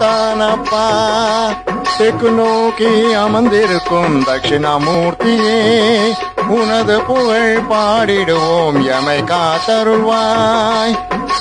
தானப்பா தெற்கு நோக்கி அமர்ந்திருக்கும் தட்சிணாமூர்த்தியே உனது புகழ் பாடிடுவோம் எமை காத்தருள்வாய்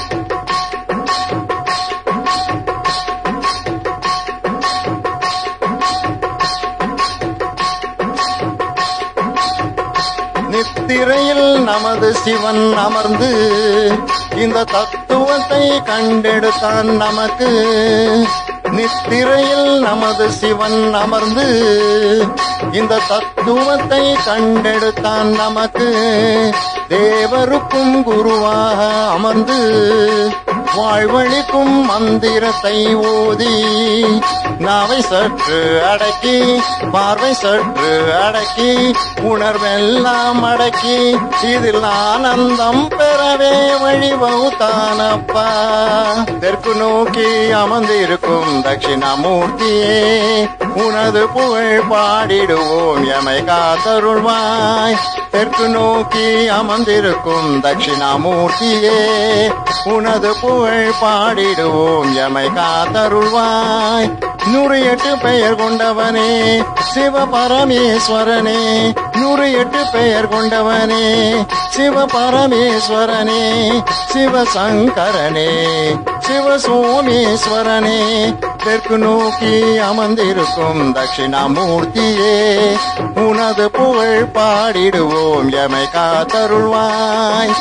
நித்திரையில் நமது சிவன் அமர்ந்து இந்த தத்துவத்தை கண்டெடுத்தான் நமக்கு நித்திரையில் நமது சிவன் அமர்ந்து இந்த தத்துவத்தை கண்டெடுத்தான் நமக்கு தேவருக்கும் குருவாக அமர்ந்து வாழ்வழிக்கும் மந்திரத்தை ஓதி நாவை சற்று அடக்கி பார்வை சற்று அடக்கி உணர்வெல்லாம் அடக்கி இதில் ஆனந்தம் பெறவே வழிவகுத்தானப்பா தெற்கு நோக்கி அமர்ந்திருக்கும் தட்சிணாமூர்த்தியே உனது புகழ் பாடிடுவோம் எமை காத்தருள்வாய் தெற்கு நோக்கி அமர்ந்திருக்கும் தட்சிணாமூர்த்தியே உனது புகழ் பாடிடுவோம் எமை காத்தருள்வாய் நூறு எட்டு பெயர் கொண்டவனே சிவபரமேஸ்வரனே நூறு எட்டு பெயர் கொண்டவனே சிவபரமேஸ்வரனே சிவசங்கரனே சிவசோமேஸ்வரனே தெற்கு நோக்கி அமர்ந்திருக்கும் தட்சிணாமூர்த்தியே உனது புகழ் பாடிடுவோம் எமை காத்தருள்வாய்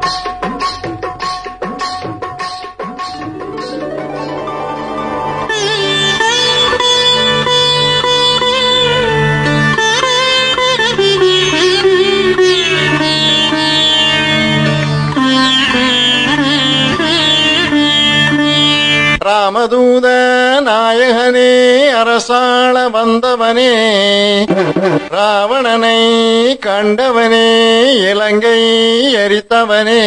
ராமதூத நாயகனே அரசாள வந்தவனே ராவணனை கண்டவனே இலங்கை எரித்தவனே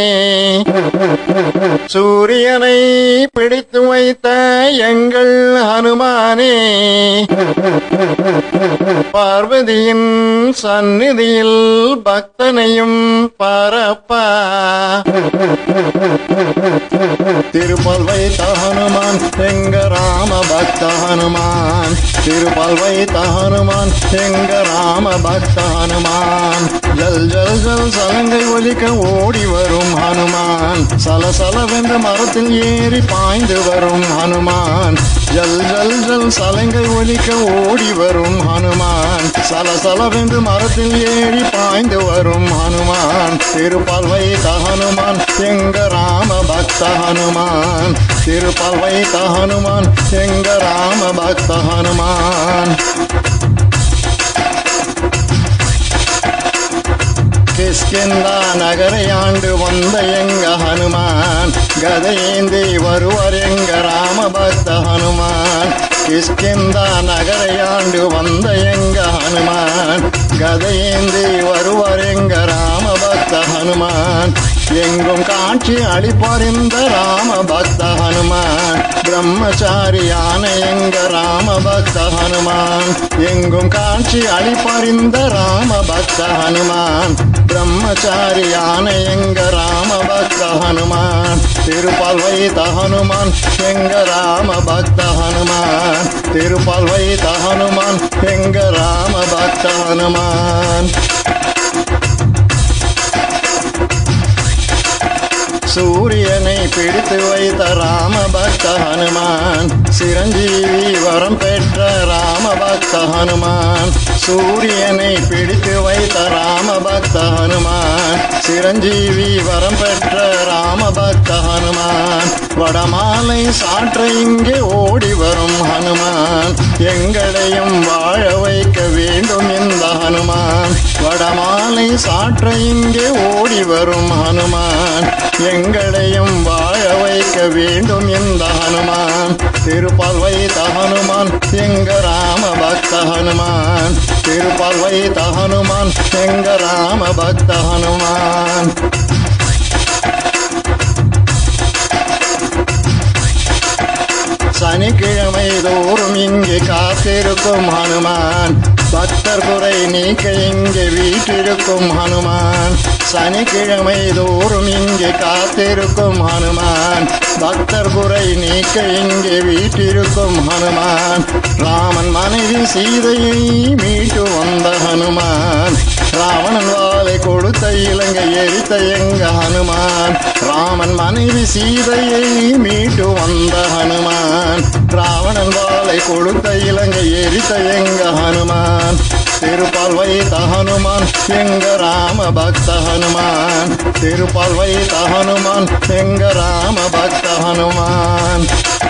சூரியனை பிடித்து வைத்த எங்கள் ஹனுமானே பார்வதியின் சந்நிதியில் பக்தனையும் பரப்பா திருப்பல் வைத்த ஹனுமான் எங்க ராம பக்த ஹனுமான் திருப்பல் வைத்த ஹனுமான் எங்க ராம பக்த ஹனுமான் ஜல் ஜல் ஜல் சலங்கை ஒலிக்க ஓடி வரும் ஹனுமான் சலசலவென்ற மரத்தில் ஏறி பாய்ந்து வரும் ஹனுமான் ஜல் ஜல் ஜல் சலங்கை ஒலிக்க ஓடி வரும் ஹனுமான் சலசலவென்று மரத்தில் ஏறி பாய்ந்து வரும் ஹனுமான் திருப்பால் வைத்த ஹனுமான் எங்க ராம பக்த ஹனுமான் திருப்பால் வைத்த ஹனுமான் எங்க ராம பக்த ஹனுமான் கிஷ்கிந்தா நகரை ஆண்டு வந்த எங்க ஹனுமான் கதையேந்தி வருவர் எங்க ராம பக்த ஹனுமான் கிஷ்கிந்தா நகரை ஆண்டு வந்த எங்க ஹனுமான் கதையேந்தி வருவர் எங்க ராம பக்த ஹனுமான் எங்கும் காட்சி அளிப்பார் இந்த ராம பக்த ஹனுமான் பிரம்மச்சாரியான எங்க ராம பக்த ஹனுமான் எங்கும் காட்சி அளிப்பார் இந்த ராம பக்த ஹனுமான் பிரம்மச்சாரியான எங்க ராம பக்த ஹனுமான் திருப்பால் வைத்த ஹனுமான் எங்க ராம பக்த ஹனுமான் திருப்பால் வைத்த ஹனுமான் எங்க ராம பக்த ஹனுமான் சூரியனை பிடித்து வைத்த ராம பக்த ஹனுமான் சிரஞ்சீவி வரம் பெற்ற ராம பக்த ஹனுமான் சூரியனை பிடித்து வைத்த ராம பக்த ஹனுமான் சிரஞ்சீவி வரம் பெற்ற ராம பக்த ஹனுமான் வடமாலை சாற்ற இங்கே ஓடி வரும் ஹனுமான் எங்களையும் வாழ வைக்க வேண்டும் இந்த ஹனுமான் வடமாலை சாற்ற இங்கே ஓடி வரும் ஹனுமான் எங்களையும் வாழ வைக்க வேண்டும் இந்த ஹனுமான் திருப்பால் வைத்த ஹனுமான் எங்க ராம பக்த ஹனுமான் திருப்பால் வைத்த ஹனுமான் எங்க ராம பக்த ஹனுமான் சனிக்கிழமை தோறும் இங்கே காத்திருக்கும் ஹனுமான் பக்தர் குறை நீக்க இங்கே வீட்டிருக்கும் ஹனுமான் சனிக்கிழமை தோறும் இங்கே காத்திருக்கும் ஹனுமான் பக்தர் குறை நீக்க இங்கே வீட்டிருக்கும் ஹனுமான் ராமன் மனைவி சீதையை மீட்டு வந்த ஹனுமான் ராவணன் வாளை கொடுத்த இலங்கை எரித்த எங்க ஹனுமான் ராமன் மனைவி சீதையை மீட்டு வந்த ஹனுமான் ராவணன் வாளை கொடுத்த இலங்கை எரித்த எங்க ஹனுமான் திருப்பால் வைத்த ஹனுமான் எங்க ராம பக்த ஹனுமான் திருப்பால் வைத்த ஹனுமான் எங்க ராம பக்த ஹனுமான்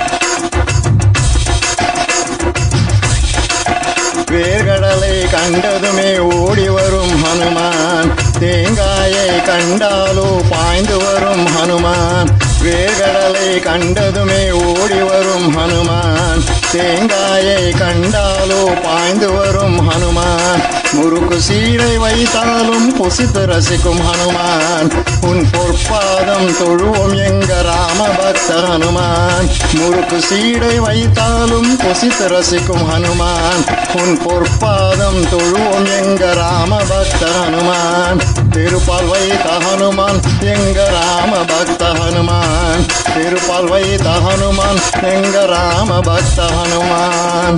வேர்கடலை கண்டதுமே ஓடி வரும் ஹனுமான் தேங்காயை கண்டாலோ பாய்ந்து வரும் ஹனுமான் வேர்கடலை கண்டதுமே ஓடி வரும் ஹனுமான் தேங்காயை கண்டாலோ பாய்ந்து வரும் ஹனுமான் முறுக்கு சீடை வைத்தாலும் புசித்து ரசிக்கும் ஹனுமான் உன் பொற்பாதம் தொழுவோம் எங்க ராம பக்த ஹனுமான் முறுக்கு சீடை வைத்தாலும் புசித்து ரசிக்கும் ஹனுமான் உன் பொற்பாதம் தொழுவோம் எங்க ராம பக்த ஹனுமான் திருப்பால் வைத்த ஹனுமான் எங்க ராம பக்த ஹனுமான் திருப்பால் வைத்த ஹனுமான் எங்க ராம பக்த ஹனுமான்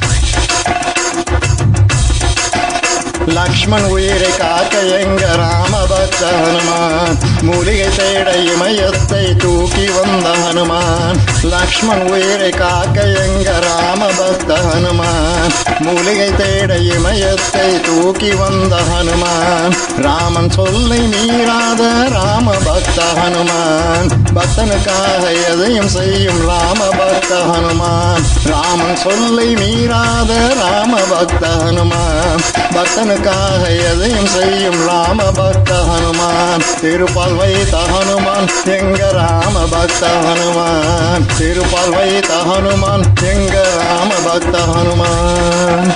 லக்ஷ்மண் உயிரை காக்க எங்க ராம பக்த ஹனுமான் மூலிகை தேட இமயத்தை தூக்கி வந்த ஹனுமான் லக்ஷ்மண் உயிரை காக்க எங்க ராம பக்த ஹனுமான் மூலிகை தேட இமயத்தை தூக்கி வந்த ஹனுமான் ராமன் சொல்லை மீறாத ராம பக்த ஹனுமான் பக்தனுக்காக எதையும் செய்யும் ராம பக்த ஹனுமான் ராமன் சொல்லை மீறாத ராம பக்த ஹனுமான் பக்தனுக்காக எதையும் செய்யும் ராம பக்த ஹனுமான் திருப்பால் வைத்த ஹனுமான் எங்க ராம பக்த ஹனுமான் திருப்பால் வைத்த ஹனுமான் எங்க ராம பக்த ஹனுமான்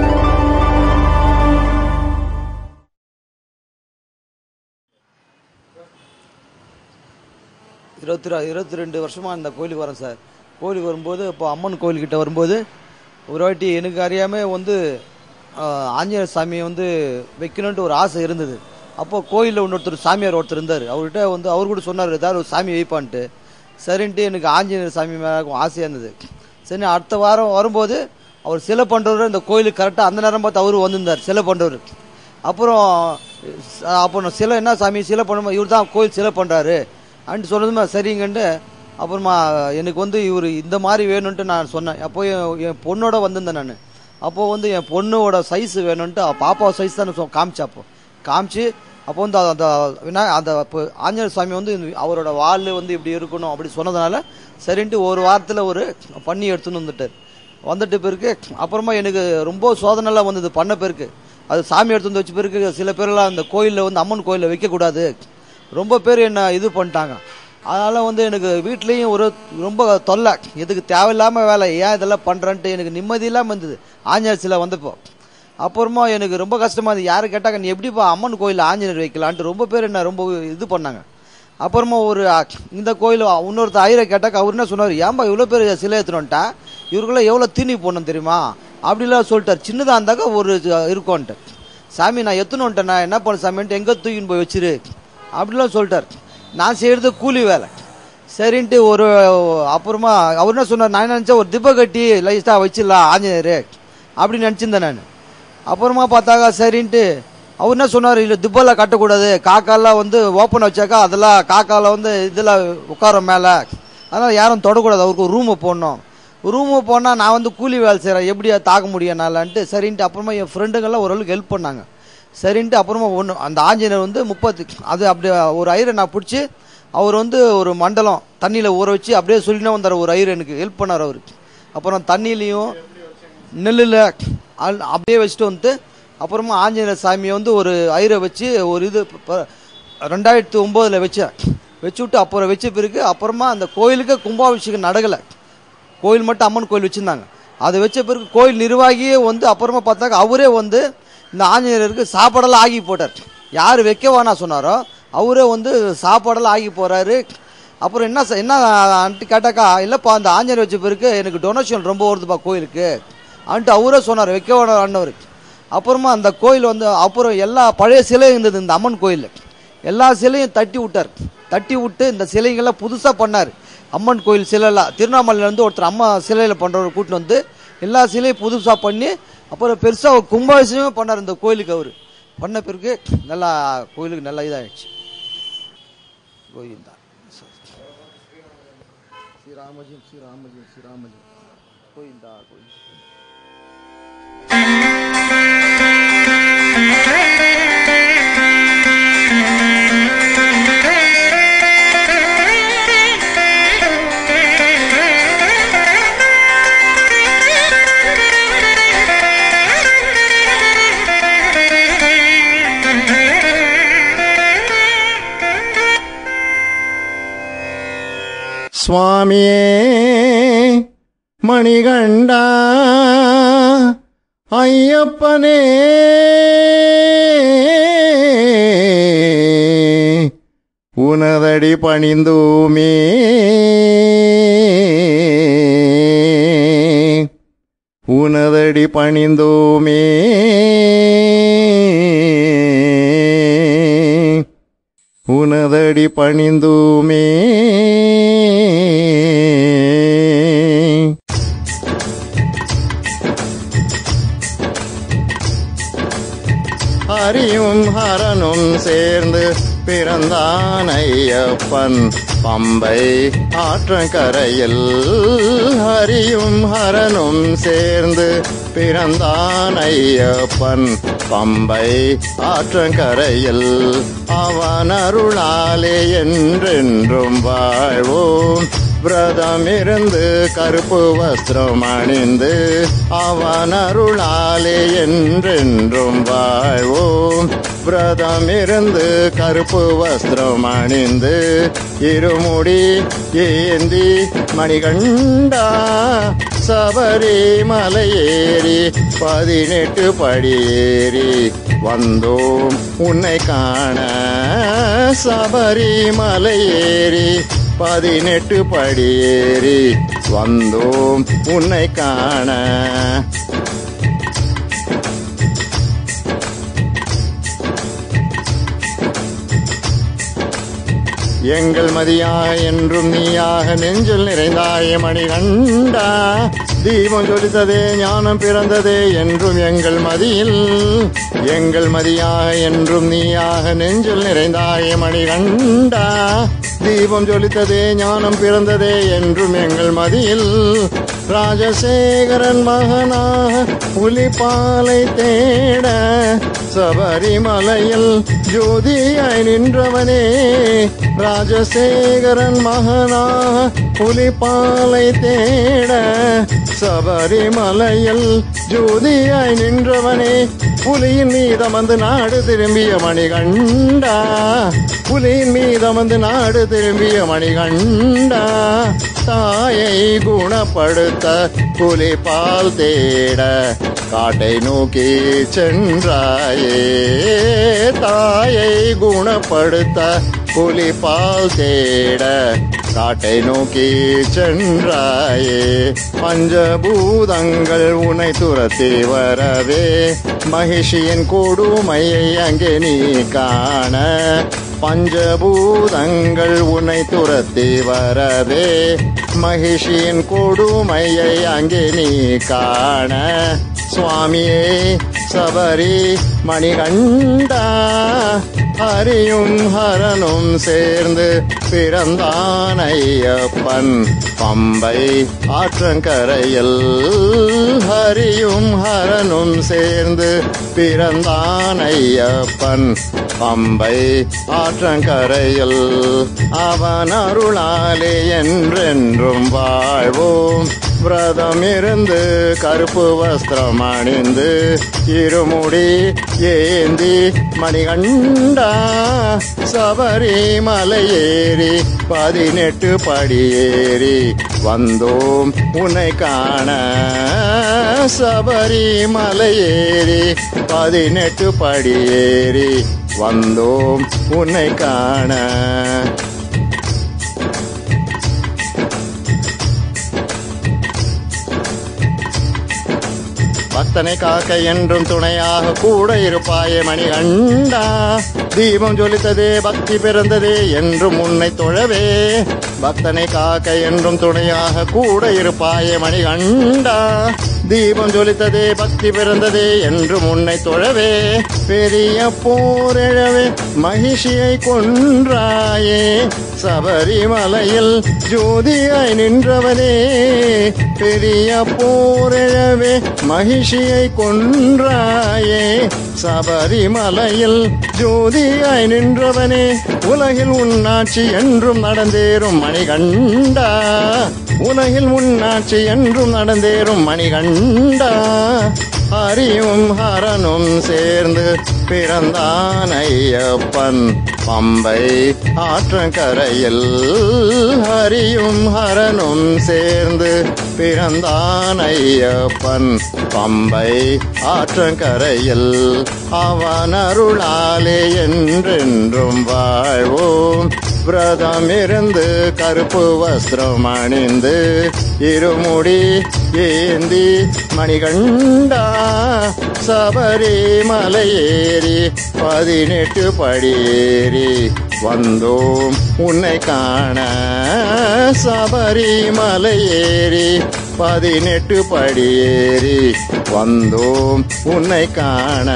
இருபத்தி ரெ- இருபத்தி ரெண்டு வருஷமாக இந்த கோயிலுக்கு வரேன் சார் கோயிலுக்கு வரும்போது இப்போ அம்மன் கோயில்கிட்ட வரும்போது ஒரு வாட்டி எனக்கு அறியாமல் வந்து ஆஹ், ஆஞ்சநேயர் சாமியை வந்து வைக்கணுன்ட்டு ஒரு ஆசை இருந்தது அப்போ கோயிலில் இன்னொருத்தர் சாமியார் ஒருத்தர் இருந்தார் அவர்கிட்ட வந்து அவர் கூட சொன்னார் ஏதாவது ஒரு சாமி வைப்பான்ட்டு சரின்ட்டு எனக்கு ஆஞ்சநேயர் சாமி மேலே ஆசையாக இருந்தது சரி அடுத்த வாரம் வரும்போது அவர் சிலை பண்ணுறவர் இந்த கோயிலுக்கு கரெக்டாக அந்த நேரம் பார்த்து அவரும் வந்திருந்தார் சிலை பண்ணுறவர் அப்புறம் ச- அப்போ நான் சிலை என்ன சாமி சிலை பண்ணும்போது இவர் தான் கோயில் சிலை பண்ணுறாரு அன்ட்டு சொன்னதுமே சரிங்கன்ட்டு அப்புறமா எனக்கு வந்து இவர் இந்த மாதிரி வேணும்ன்ட்டு நான் சொன்னேன் அப்போ என் என் பொண்ணோட வந்திருந்தேன் நான் அப்போது வந்து என் பொண்ணோட சைஸ் வேணும்ன்ட்டு அவ பாப்பா சைஸ் தான் சொ காமிச்சேன் அப்போ காமிச்சு அப்போ வந்து அந்த வினா அந்த இப்போ ஆஞ்சநேயர் சாமி வந்து இந்த அவரோட வால் வந்து இப்படி இருக்கணும் அப்படி சொன்னதுனால சரின்ட்டு ஒரு வாரத்தில் ஒரு பண்ணி எடுத்துன்னு வந்துட்டார் வந்துட்ட பிறகு அப்புறமா எனக்கு ரொம்ப சோதனைலாம் வந்தது பண்ண பிறகு அது சாமி எடுத்து வந்து வச்ச பிறகு சில பேர்லாம் அந்த கோயிலில் வந்து அம்மன் கோயிலில் வைக்கக்கூடாது ரொம்ப பேர் என்ன இது பண்ணிட்டாங்க அதனால் வந்து எனக்கு வீட்லேயும் ஒரு ரொம்ப தொல்லை இதுக்கு தேவையில்லாமல் வேலை ஏன் இதெல்லாம் பண்ணுறேன்ட்டு எனக்கு நிம்மதி இல்லாமல் இருந்தது ஆஞ்சநேயர் சிலை வந்தப்போ அப்புறமா எனக்கு ரொம்ப கஷ்டமா இருந்தது யாரு கேட்டாங்க நீ எப்படிப்பா அம்மன் கோயிலில் ஆஞ்சநேயர் வைக்கலான்ட்டு ரொம்ப பேர் என்ன ரொம்ப இது பண்ணாங்க அப்புறமா ஒரு அ, இந்த கோயில் இன்னொருத்தர் ஐயரை கேட்டாக்க அவர் என்ன சொன்னார் ஏன்பா இவ்வளோ பேர் சிலை எடுத்துனோன்ட்டா இவருக்குள்ள எவ்வளோ தீனி போடணும் தெரியுமா அப்படிலாம் சொல்லிட்டார் சின்னதாக இருந்தாக்க ஒரு இது இருக்கும்ன்ட்டு சாமி நான் எத்தணுன்ட்டேன் நான் என்ன பண்ண சாமின்ட்டு எங்கே தூக்கின்னு போய் வச்சிரு அப்படிலாம் சொல்லிட்டார் நான் செய்கிறது கூலி வேலை சரின்ட்டு ஒரு அப்புறமா அவர் என்ன சொன்னார் நான் என்ன நினச்சேன் ஒரு திப்பை கட்டி லைட்டாக வச்சிடலாம் ஆஞ்சநேயர் அப்படின்னு நினச்சிருந்தேன் நான் அப்புறமா பார்த்தாக்கா சரின்ட்டு அவர் என்ன சொன்னார் இல்லை திப்பெல்லாம் கட்டக்கூடாது காக்காலாம் வந்து ஓப்பன் வச்சாக்கா அதெல்லாம் காக்கால வந்து இதில் உட்கார மேலே அதனால் யாரும் தொடக்கூடாது அவருக்கு ஒரு ரூமை போடணும் ரூமு போனால் நான் வந்து கூலி வேலை செய்கிறேன் எப்படி அதை தாக்க முடியும் என்னாலன்ட்டு சரின்ட்டு அப்புறமா என் ஃப்ரெண்டுங்கெல்லாம் ஓரளவுக்கு ஹெல்ப் பண்ணாங்க சரின்ட்டு அப்புறமா ஒன்று அந்த ஆஞ்சநேயர் வந்து முப்பத்து அது அப்படி ஒரு ஐயரை நான் பிடிச்சி அவர் வந்து ஒரு மண்டலம் தண்ணியில் ஊற வச்சு அப்படியே சொல்லினே வந்தார் ஒரு ஐயர் எனக்கு ஹெல்ப் பண்ணார் அவர் அப்புறம் தண்ணியிலையும் நெல்லில் அல் அப்படியே வச்சுட்டு வந்து அப்புறமா ஆஞ்சநேயர் சாமியை வந்து ஒரு ஐயரை வச்சு ஒரு இது ப- ரெண்டாயிரத்தி ஒம்போதில் வச்சேன் வச்சு விட்டு அப்புறம் வச்ச பிறகு அப்புறமா அந்த கோயிலுக்கு கும்பாபிஷேகம் நடக்கலை கோயில் மட்டும் அம்மன் கோயில் வச்சுருந்தாங்க அதை வச்ச பிறகு கோயில் நிர்வாகியே வந்து அப்புறமா பார்த்தாக்க அவரே வந்து இந்த ஆஞ்சநேயருக்கு சாப்பாடெல்லாம் ஆகி போட்டார் யார் வைக்க வேணா சொன்னாரோ அவரே வந்து சாப்பாடெல்லாம் ஆகி போகிறாரு அப்புறம் என்ன சார் என்ன ஆன்ட்டு கேட்டாக்கா இல்லைப்பா அந்த ஆஞ்சநேயர் வச்ச பிறகு எனக்கு டொனேஷன் ரொம்ப வருதுப்பா கோயிலுக்கு ஆன்ட்டு அவரே சொன்னார் வைக்க வேணாம்னவர் அப்புறமா அந்த கோயில் வந்து அப்புறம் எல்லா பழைய சிலையும் இருந்தது இந்த அம்மன் கோயில் எல்லா சிலையும் தட்டி விட்டார் தட்டி விட்டு இந்த சிலைகள்லாம் புதுசாக பண்ணார் அம்மன் கோயில் சிலைலாம் திருவண்ணாமலையிலேருந்து ஒருத்தர் அம்மா சிலையில் பண்ணுறவர் கூட்டின்னு வந்து எல்லா சிலையும் புதுசாக பண்ணி அப்புறம் பெருசாக கும்பாபிஷேகமே பண்ணார் இந்த கோயிலுக்கு அவர் பண்ண பிறகு நல்லா கோயிலுக்கு நல்லா இதாகிடுச்சு கோவிந்தா ஸ்ரீராமஜியம் ஸ்ரீராமஜியம் ஸ்ரீராமஜியம் கோவிந்தா கோவிந்தா சுவாமியே மணிகண்டா ஐயப்பனே உனதடி பணிந்தோமே உனதடி பணிந்தோமே உனதடி பணிந்தோமே ஹரியும் ஹரனும் சேர்ந்து பிறந்தான் ஐயப்பன் பம்பை ஆற்றங்கரையில் ஹரியும் ஹரனும் சேர்ந்து பிறந்தான் ஐயப்பன் பம்பை ஆற்றங்கரையில் அவன் அருளாலே என்றென்றும் வாழ்வோம் விரதம் இருந்து கருப்பு வஸ்திரம் அணிந்து அவன் அருளாலே என்றென்றும் வாழ்வோம் விரதம் இருந்து கருப்பு வஸ்திரம் அணிந்து இருமுடி ஏந்தி மணிகண்டா சபரி மலையேறி பதினெட்டு படியேறி வந்தோம் உன்னை காண சபரி மலையேறி பதினெட்டு படியேறி வந்தோம் உன்னை காண எங்கள் மதியாய் என்றும் நீயாக நெஞ்சில் நிறைந்தாய மணிகண்டா தீபம் ஜொலித்ததே ஞானம் பிறந்ததே என்றும் எங்கள் மதியில் எங்கள் மதியாய் என்றும் நீயாக நெஞ்சில் நிறைந்தாய மணிகண்டா தீபம் ஜொலித்ததே ஞானம் பிறந்ததே என்றும் எங்கள் மதியில் ராஜசேகரன் மகனாக புலிப்பாலை தேட சபரிமலையில் ஜோதியாய் நின்றவனே ராஜசேகரன் மகனாக புலிப்பாலை தேட சபரிமலையில் ஜோதியாய் நின்றவனே புலியின் மீதமந்து நாடு திரும்பிய மணிகண்டா புலியின் மீதமந்து நாடு திரும்பிய மணிகண்டா தாயை குணப்படுத்த புலி பால் தேட காட்டை நோக்கி சென்றாயே தாயை குணப்படுத்த புலி பால் தேட காட்டை நோக்கி சென்றாயே பஞ்சபூதங்கள் உனை துரத்தி வரவே மகிஷியின் கொடுமையை அங்கே நீ காண பஞ்சபூதங்கள் உன்னை துரத்தி வரவே மகிஷியின் கொடுமையை அங்கே நீ காண சுவாமியே சபரி மணிகண்டா ஹரியும் ஹரனும் சேர்ந்து பிறந்தான் ஐயப்பன் பம்பை ஆற்றங்கரையில் ஹரியும் ஹரனும் சேர்ந்து பிறந்தான் ஐயப்பன் பம்பை ஆற்றங்கரையில் அவன் அருளாலே என்றென்றும் வாழ்வோம் விரதம் இருந்து கருப்பு வஸ்திரம் அணிந்து இருமுடி ஏந்தி மணிகண்டா சபரிமலை ஏறி பதினெட்டு படியேறி வந்தோம் உன்னை காண சபரிமலை ஏறி பதினெட்டு படியேறி வந்தோம் உன்னை காண பக்தனை காக்க என்றும் துணையாக கூட இருப்பாயே மணிகண்டா தீபம் ஜொலித்ததே பக்தி பிறந்ததே என்றும் உன்னை தொழவே பக்தனை காக்க என்றும் துணையாக கூட இருப்பாயே மணிகண்டா தீபம் ஜொலித்ததே பக்தி பிறந்ததே என்றும் உன்னை தொழவே பெரிய போரெழவே மகிழ்ச்சியை கொன்றாயே சபரிமலையில் ஜோதியாய் நின்றவனே பெரிய போரெழவே மகிழ்ச்சியை கொன்றாயே சபரிமலையில் ஜோதியாய் நின்றவனே உலகில் உன்னாட்சி என்றும் நடந்தேறும் மணிகண்டா உலகில் உன்னாட்சி என்றும் நடந்தேறும் மணிகண்டா ஹரியும் ஹரனும் சேர்ந்து பிறந்தான் ஐயப்பன் பம்பை ஆற்றங்கரையில் ஹரியும் ஹரனும் சேர்ந்து பிறந்தான் ஐயப்பன் பம்பை ஆற்றங்கரையில் அவன் அருளாலே என்றென்றும் வாழ்வோம் விரதம் இருந்து கருப்பு வஸ்திரம் அணிந்து இருமுடி ஏந்தி மணிகண்டா சபரிமலை ஏறி பதினெட்டு படியேறி வந்தோம் உன்னை காண சபரிமலை ஏறி பதினெட்டு படியேறி வந்தோம் உன்னை காண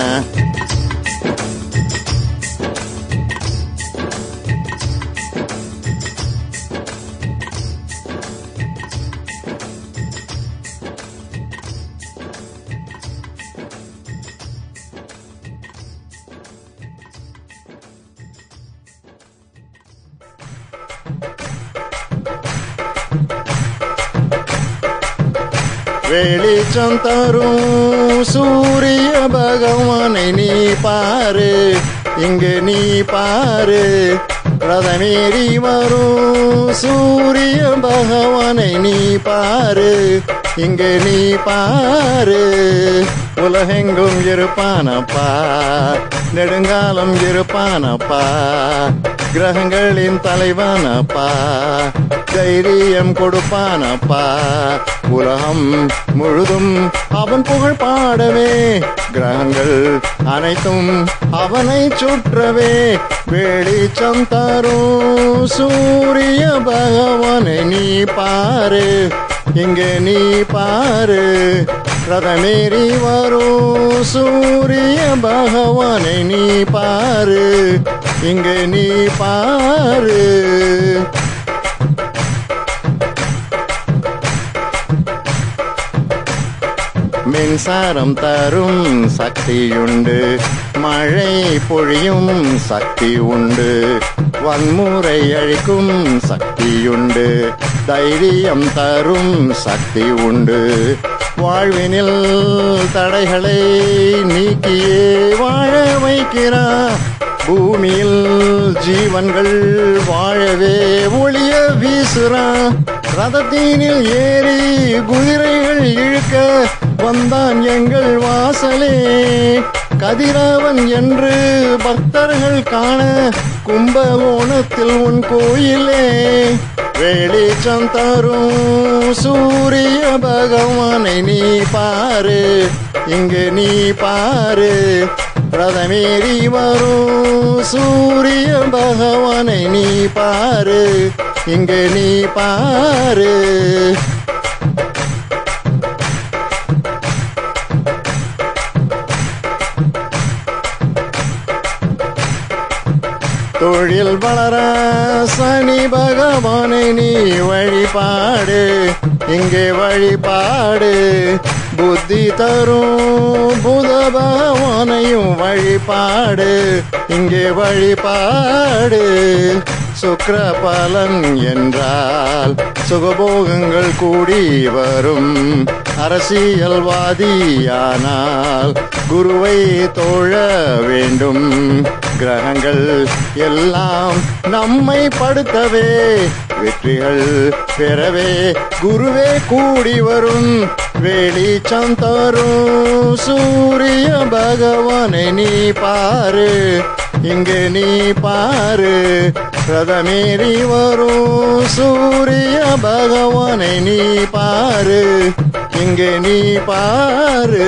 வெளிச்சம் தரும் சூரிய பகவானை நீ பாரு இங்கு நீ பாரு ரதமேறி வரும் சூரிய பகவானை நீ பாரு இங்கு நீ பாரு உலகெங்கும் இருப்பானப்பா நெடுங்காலம் இருப்பானப்பா கிரகங்களின் தலைவனப்பா தைரியம் கொடுப்பானப்பா உலகம் முழுதும் அவன் புகழ் பாடவே கிரகங்கள் அனைத்தும் அவனை சுற்றவே வெளிச்சம் தரும் சூரிய பகவானை நீ பாரு இங்கே நீ பாரு ரதமேறி வரும் சூரிய பகவானை நீ பாரு இங்கே நீ பாரு மின்சாரம் தரும் சக்தியுண்டு மழை பொழியும் சக்தி உண்டு வன்முறை அழிக்கும் சக்தியுண்டு தைரியம் தரும் சக்தி உண்டு வாழ்வினில் தடைகளை நீக்கியே வாழ வைக்கிறார் பூமியில் ஜீவன்கள் வாழவே ஒளிய வீசுறான் ரதத்தீனில் ஏறி குதிரைகள் இழுக்க வந்தான் எங்கள் வாசலே கதிரவன் என்று பக்தர்கள் காண கும்பகோணத்தில் உன் கோயிலே வெளிச்சம் தரும் சூரிய பகவானை நீ பாரு இங்கு நீ பாரு ரதமேறி வரும் சூரிய பகவானை நீ பாரு இங்கு நீ பாரு தொழில் வளர சனி பகவானை நீ வழிபாடு இங்கே வழிபாடு புத்தி தரும் புத பகவானையும் வழிபாடு இங்கே வழிபாடு சுக்ர பலன் என்றால் சுகபோகங்கள் கூடி வரும் அரசியல்வாதியானால் குருவை தோழ வேண்டும் கிரகங்கள் எல்லாம் நம்மை படுத்தவே வெற்றிகள் பெறவே குருவே கூடி வரும் வெளிச்சம் தரும் சூரிய பகவானை நீ பாரு இங்கு நீ பாரு ரதமேறி வரும் சூரிய பகவானை நீ பாரு இங்கே நீ பாரு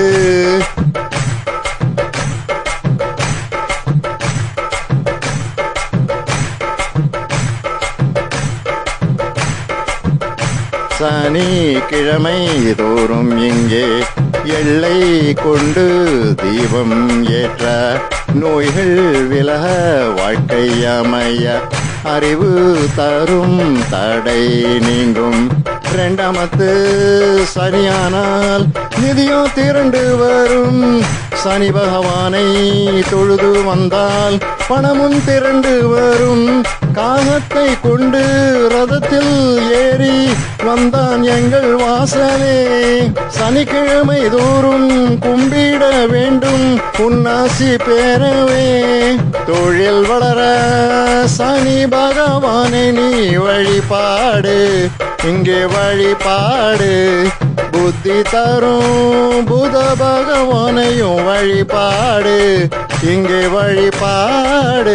சனிக்கிழமை தோறும் இங்கே எல்லை கொண்டு தீபம் ஏற்ற நோய்கள் விலக வாழ்க்கை அமைய அறிவு தரும் தடை நீங்கும் இரண்டாமத்து சனியானால் நிதியோ திரண்டு வரும் சனி பகவானை தொழுது வந்தால் பணமும் திரண்டு வரும் காகத்தை கொண்டு ரதத்தில் ஏறி வந்தான் எங்கள் வாசலே சனிக்கிழமை தோறும் கும்பிட வேண்டும் உன்னாசி பெறவே தொழில் வளர சனி பகவானை நீ வழிபாடு இங்கே வழிபாடு புத்தி தரும் புத பகவானையும் வழிபாடு இங்கே வழிபாடு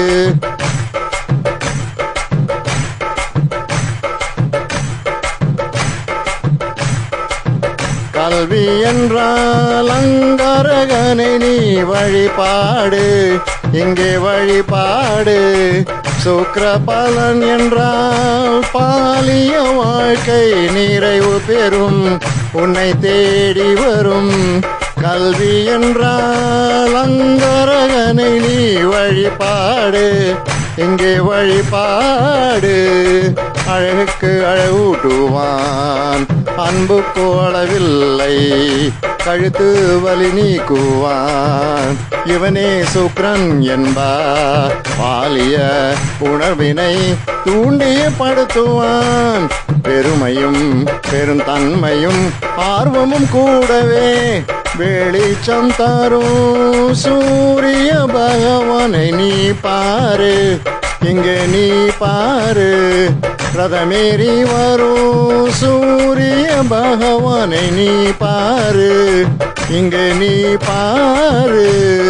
கல்வி என்றால் அங்காரகனை நீ வழிபாடு இங்கே வழிபாடு சுக்ர பலன் என்றால் பாலிய வாழ்க்கை நிறைவு பெறும் உன்னை தேடி வரும் கல்வி என்றால் அங்கரகனை நீ வழிபாடு இங்கே வழிபாடு அழகுக்கு அழகூட்டுவான் அன்புக்கு அளவில்லை கழுத்து வலி நீக்குவான் இவனே சுக்ரன் என்பார் பாலிய உணர்வினை தூண்டிய படுத்துவான் பெருமையும் பெருந்தன்மையும் ஆர்வமும் கூடவே வெளிச்சம் தரும் சூரிய பகவானை நீ பாரு இங்கே நீ பாரு ரதமேறி வரும் சூரிய பகவானை நீ பாரு இங்கே நீ பாரு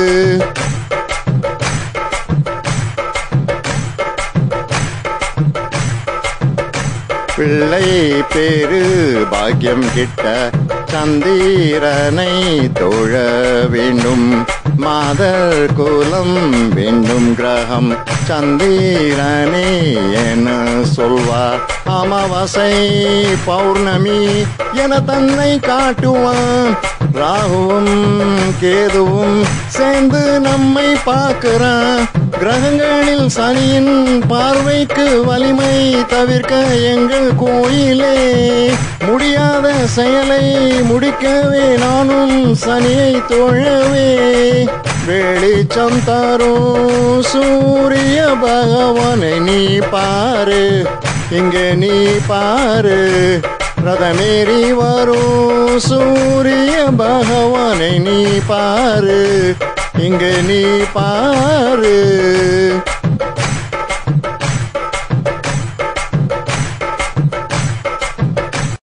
பிள்ளை பேரு பாக்கியம் கிட்ட சந்திரனை தொழ வேண்டும் மாதர் குலம் வேண்டும் கிரகம் சந்திரனே என சொல்வார் அமாவாசை பௌர்ணமி என தன்னை காட்டுவான் ராகுவும் கேதுவும் சேர்ந்து நம்மை பார்க்கிறான் கிரகங்களில் சனியின் பார்வைக்கு வலிமை தவிர்க்க எங்கள் கோயிலே முடியாத செயலை முடிக்கவே நானும் சனியை தொழவே வெளிச்சம் தரும் சூரிய பகவானை நீ பாரு இங்கே நீ பாரு ரதமேறி வரும் சூரிய பகவானை நீ பாரு இங்கு நீ பாரு